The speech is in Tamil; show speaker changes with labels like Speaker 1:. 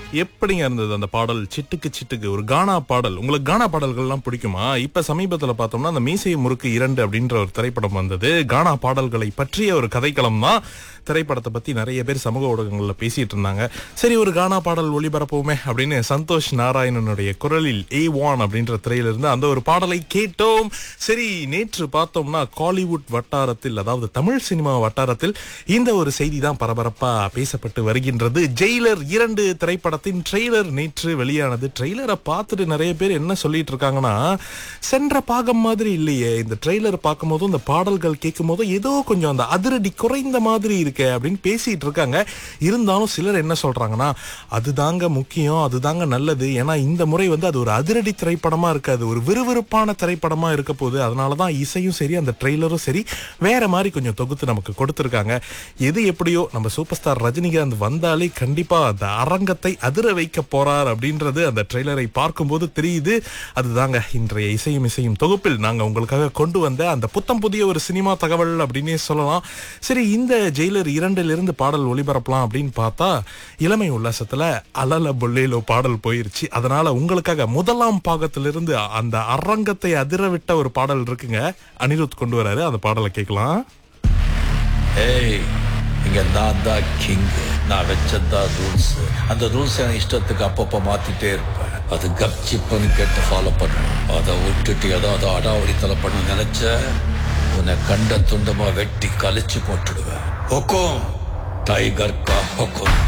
Speaker 1: எப்படிங்க இருந்தது அந்த பாடல் சிட்டுக்கு சிட்டுக்கு ஒரு கானா பாடல் உங்களுக்கு கானா பாடல்கள்லாம் பிடிக்குமா இப்ப சமீபத்துல பார்த்தோம்னா அந்த மீசை முறுக்கு இரண்டு அப்படின்ற ஒரு திரைப்படம் வந்தது கானா பாடல்களை பற்றிய ஒரு கதைக்களம் தான் திரைப்படத்தை பத்தி நிறைய பேர் சமூக ஊடகங்கள்ல பேசிட்டு இருந்தாங்க சரி ஒரு கானா பாடல் ஒளிபரப்புவோமே அப்படின்னு சந்தோஷ் நாராயணனுடைய குரலில் ஏ வான் அப்படின்ற திரையிலிருந்து அந்த ஒரு பாடலை கேட்டோம் சரி நேற்று பார்த்தோம்னா காலிவுட் வட்டாரத்தில் அதாவது தமிழ் சினிமா வட்டாரத்தில் இந்த ஒரு செய்தி தான் பரபரப்பா பேசப்பட்டு வருகின்றது ஜெயிலர் இரண்டு திரைப்படத்தின் ட்ரெய்லர் நேற்று வெளியானது ட்ரெய்லரை பார்த்துட்டு நிறைய பேர் என்ன சொல்லிட்டு இருக்காங்கன்னா சென்ற பாகம் மாதிரி இல்லையே இந்த ட்ரெய்லர் பார்க்கும் போதும் இந்த பாடல்கள் கேட்கும் போதும் ஏதோ கொஞ்சம் அந்த அதிரடி குறைந்த மாதிரி இருக்கே அப்படின்னு பேசிட்டு இருக்காங்க இருந்தாலும் சிலர் என்ன சொல்றாங்கன்னா அதுதாங்க முக்கியம் அதுதாங்க நல்லது ஏன்னா இந்த முறை வந்து அது ஒரு அதிரடி திரைப்படமா இருக்காது ஒரு விறுவிறுப்பான திரைப்படமா இருக்க போகுது அதனாலதான் இசையும் சரி அந்த ட்ரெய்லரும் சரி வேற மாதிரி கொஞ்சம் தொகுத்து நமக்கு கொடுத்துருக்காங்க எது எப்படியோ நம்ம சூப்பர் ஸ்டார் ரஜினிகாந்த் வந்தாலே கண்டிப்பா அந்த அரங்கத்தை அதிர வைக்க போறார் அப்படின்றது அந்த ட்ரெய்லரை பார்க்கும்போது தெரியுது அதுதாங்க இன்றைய இசையும் இசையும் தொகுப்பில் நாங்க உங்களுக்காக கொண்டு வந்த அந்த புத்தம் புதிய ஒரு சினிமா தகவல் அப்படின்னே சொல்லலாம் சரி இந்த ஜெயிலர் இரண்டுல இருந்து பாடல் ஒளிபரப்பலாம் அப்படின்னு பார்த்தா இளமை உல்லாசத்துல அலல பொல்லேலோ பாடல் போயிருச்சு அதனால உங்களுக்காக முதலாம் பாகத்திலிருந்து அந்த அரங்கத்தை அதிர விட்ட ஒரு பாடல் இருக்குங்க அனிருத் கொண்டு வராரு அந்த பாடலை கேட்கலாம்
Speaker 2: ஏய் இங்க நான் தான் கிங் நான் வச்சதுதான் ரூல்ஸ் அந்த ரூல்ஸ் என் இஷ்டத்துக்கு அப்பப்போ மாத்திட்டே இருப்பேன் அது கப்சிப்புன்னு கேட்டு ஃபாலோ பண்ணணும் அதை விட்டுட்டு ஏதாவது அடாவடித்தலை பண்ண நினைச்ச உன்னை கண்ட துண்டமா வெட்டி கழிச்சு போட்டுடுவேன் ஹொக்கோம் டைகர் கா ஹொக்கோம்